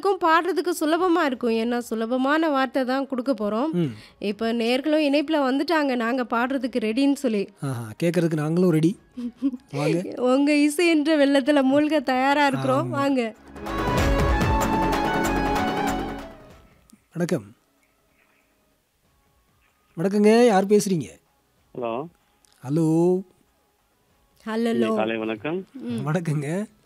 கேட்கறதுக்கும் பாடுறதுக்கு சுலபமா இருக்கும் ஏன்னா சுலபமான வார்த்தை தான் கொடுக்க போறோம் ம் இப்போ நேர்களும் இணைப்புல வந்துட்டாங்க நாங்க பாடுறதுக்கு ரெடின்னு சொல்லி ஆஹா கேட்கறதுக்கு நாங்களும் ரெடி வாங்க உங்க இசை என்ற வெள்ளத்துல மூழ்க தயாரா இருக்கிறோம் வாங்க வணக்கம் வணக்கங்க யார் பேசுறீங்க ஹலோ ஹலோ ஹலோ காலை வணக்கம் வணக்கங்க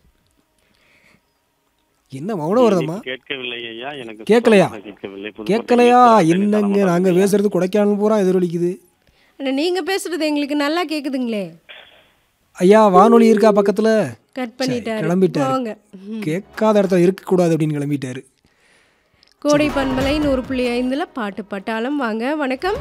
என்ன மௌனம் வருதம்மா கேட்கவில்லை ஐயா எனக்கு கேட்கலையா? சுத்தமாக கேட்கவில்லை புது கேட்கலையா பாட்டு என்னங்க கேட்கல. நாங்க பேசுறது கொடைக்கானல் பூரா எதிரொலிக்குது அண்ணா, நீங்க பேசுறது எங்களுக்கு நல்லா கேக்குதுங்களே ஐயா வானொலி இருக்கா பக்கத்துல கட் பண்ணிட்டாரு கிளம்பிட்டாரு போங்க கேட்காத இடத்துல இருக்கக்கூடாது அப்படின்னு கிளம்பிட்டாரு கோடை பண்பலை நூறு புள்ளி ஐந்துல பாட்டு பட்டாளம் வாங்க வணக்கம்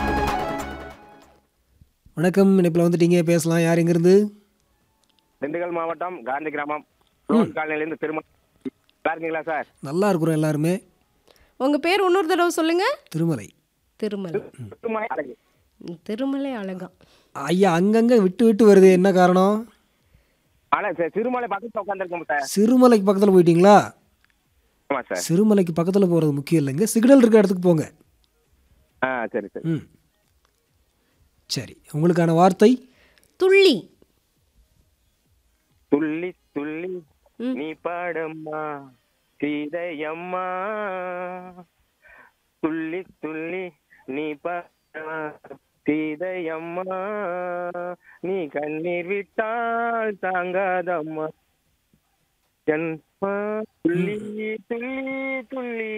வணக்கம் இணைப்பில் வந்துட்டீங்க பேசலாம் யார் எங்கிருந்து திண்டுக்கல் மாவட்டம் காந்தி கிராமம் ரோட் காலனிலேருந்து திருமணம் நல்லா இருக்கீங்களா சார் நல்லா இருக்கிறோம் எல்லாருமே உங்க பேர் இன்னொரு தடவை சொல்லுங்க திருமலை திருமலை திருமணம் அழகு. திருமலை அழகம் ஐயா அங்கங்க விட்டு விட்டு வருது என்ன காரணம் ஆனா சார் திருமலை பக்கத்துல உட்காந்துருக்கோம் சார் சிறுமலைக்கு பக்கத்தில் போயிட்டீங்களா ஆமா சார் சிறுமலைக்கு பக்கத்தில் போகிறது முக்கியம் இல்லைங்க சிக்னல் இருக்கிற இடத்துக்கு போங்க ஆ சரி சரி ம் சரி உங்களுக்கான வார்த்தை துள்ளி துள்ளி துள்ளி நீ பாடம்மா சீதையம்மா துள்ளி துள்ளி நீ பாடம்மா சீதையம்மா நீ கண்ணீர் விட்டால் தாங்காதம்மா ஜன்மா துள்ளி துள்ளி துள்ளி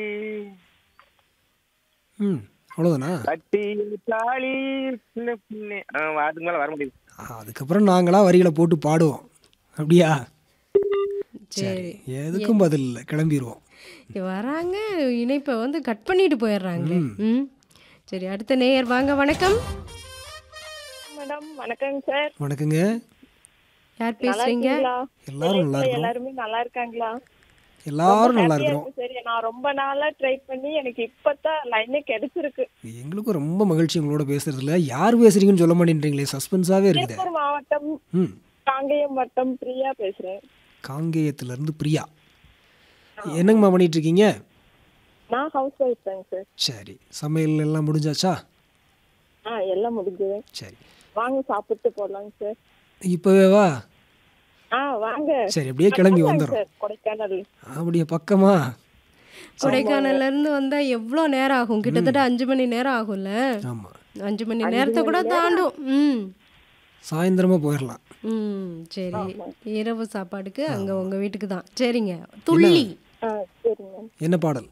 ம் அவ்வளோதானா கட்டி தாலி சின்ன பிள்ளை ஆ, அதுக்கு மேல வர முடியும் அதுக்கப்புறம் நாங்களாம் வரிகளை போட்டு பாடுவோம் அப்படியா சரி எதுக்கும் பதில் இல்லை கிளம்பிடுவோம் இங்க வராங்க இணைப்பை வந்து கட் பண்ணிட்டு போயிடுறாங்க ம் சரி அடுத்த நேயர் வாங்க வணக்கம் மேடம் வணக்கங்க சார் வணக்கங்க யார் நல்லா பேசுறீங்க இருக்கீங்களா எல்லாரும் நல்லா இருக்கிறோம் எல்லாருமே நல்லா இருக்காங்களா எல்லாரும் நல்லா happy-ஆ இருக்கிறோம் இருக்கு சரி நான் ரொம்ப நாளா ட்ரை பண்ணி எனக்கு இப்பதான் லைனே கிடைச்சிருக்கு எங்களுக்கும் ரொம்ப மகிழ்ச்சி உங்களோட பேசுறதுல யார் பேசுறீங்கன்னு சொல்ல மாட்டேன்றீங்களே சஸ்பென்ஸாகவே இருக்குது திருப்பூர் மாவட்டம் ம் காங்கேயம் வட்டம் பிரியா பேசுறேன் காங்கேயத்துலேருந்து பிரியா என்னங்கம்மா பண்ணிட்டு இருக்கீங்க நான் ஹவுஸ் ஒய்ஃப் தாங்க சார் சரி சமையல் எல்லாம் முடிஞ்சாச்சா ஆ எல்லாம் முடிஞ்சது சரி வாங்க சாப்பிட்டு போடலாங்க சார் இப்போவே வா ஆ வாங்க சரி அப்படியே கிளம்பி வாங்க வந்துடும் சார் கொடைக்கானல் அப்படியே பக்கமா கொடைக்கானல்ல இருந்து வந்தா எவ்வளோ நேரம் ஆகும் கிட்டத்தட்ட அஞ்சு மணி நேரம் ஆகும்ல ஆமாம் அஞ்சு மணி நேரத்தை கூட தாண்டும் ம் சாயந்தரமா போயிடலாம் ம் சரி இரவு சாப்பாடுக்கு அங்க உங்க வீட்டுக்கு தான் சரிங்க துள்ளி ஆ சரிங்க என்ன பாடல்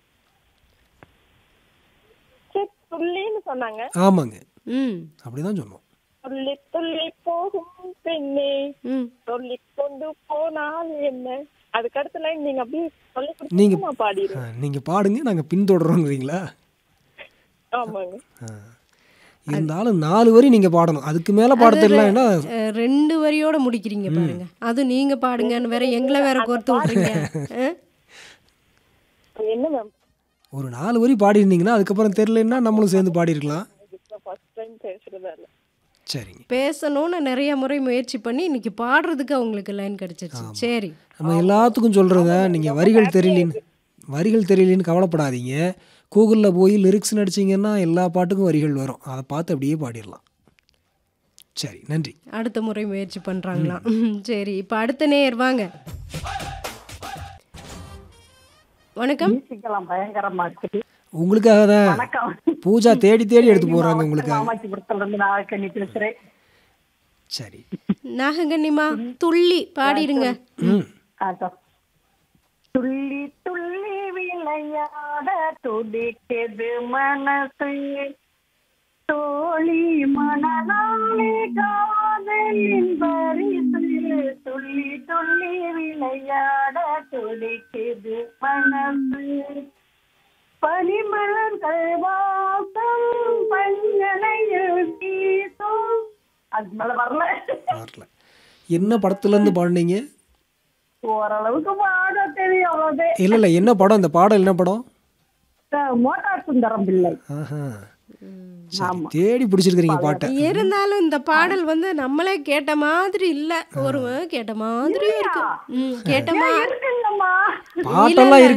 சரி துள்ளின்னு சொன்னாங்க ம் ஆமாங்க அப்படிதான் சொன்னோம் துள்ளி துள்ளி போகும் பெண்ணே ம் சொல்லி கொண்டு போனால் என்ன அதுக்கு அடுத்த லைன் நீங்க அப்படியே சொல்லி நீங்க கொடுத்தீங்கன்னா நான் பாடிடுவேன் ஆ, நீங்க பாடுங்க நாங்க பின்தொடர்றோங்கிறீங்களா ஆமாங்க ஆ. இருந்தாலும் நாலு வரி நீங்க பாடணும் அதுக்கு மேல பாட தெரியலன்னா அஹ், ரெண்டு வரியோட முடிக்கிறீங்க பாருங்க அது நீங்க பாடுங்கன்னு வேற எங்களை வேற கோர்த்து விடுறீங்க அஹ்? என்ன மேம் ஒரு நாலு வரி பாடிருந்தீங்கன்னா அதுக்கப்புறம் தெரியலன்னா நம்மளும் சேர்ந்து பாடியிருக்கலாம் ஃபர்ஸ்ட் டைம் பேசுறதா இல்ல சரிங்க பேசணும்னு நிறைய முறை முயற்சி பண்ணி இன்னைக்கு பாடுறதுக்கு அவங்களுக்கு லைன் கிடைச்சிருச்சு சரி நம்ம எல்லாத்துக்கும் சொல்கிறத நீங்கள் வரிகள் தெரியலின்னு வரிகள் தெரியலின்னு கவலைப்படாதீங்க கூகுளில் போய் லிரிக்ஸ் நடிச்சிங்கன்னா எல்லா பாட்டுக்கும் வரிகள் வரும் அதை பார்த்து அப்படியே பாடிடலாம் சரி நன்றி அடுத்த முறை முயற்சி பண்றாங்களாம் ம், சரி இப்ப அடுத்த நேயர் வாங்க வணக்கம் மியூசிக்கெல்லாம் பயங்கரமா இருக்கு உங்களுக்காக தான் வணக்கம் பூஜா தேடி தேடி எடுத்து போடுறாங்க உங்களுக்காக மாமாச்சிபுரத்துல இருந்து நான் கண்ணி பேசுறேன் சரி நாகங்கன்னிமா துள்ளி பாடிடுங்க ம் அதான். துள்ளி துள்ளி விளையாட துடிக்குது மனசு தோழி மணலாளி காதலின் பரிசு துள்ளி துள்ளி விளையாட துடிக்குது மனசு பனிமலர்கள் வாசம் பஞ்சனையில் வீசும் அது மேல வரல வரல என்ன படத்துலேருந்து பாடினீங்க ஓரளவுக்கு பாட தெரியும் அவ்வளவுதே இல்லை இல்லை என்ன படம் இந்த பாடல் என்ன படம் மோட்டார் சுந்தரம் பிள்ளை ஆஹா சரி தேடி பிடிச்சிருக்கிறீங்க பாட்டை இருந்தாலும் இந்த பாடல் வந்து நம்மளே கேட்ட மாதிரி இல்ல ஒரு கேட்ட மாதிரியும் இருக்கு ம், கேட்ட மாதிரி இருக்குங்கம்மா பாட்டெல்லாம் இருக்கு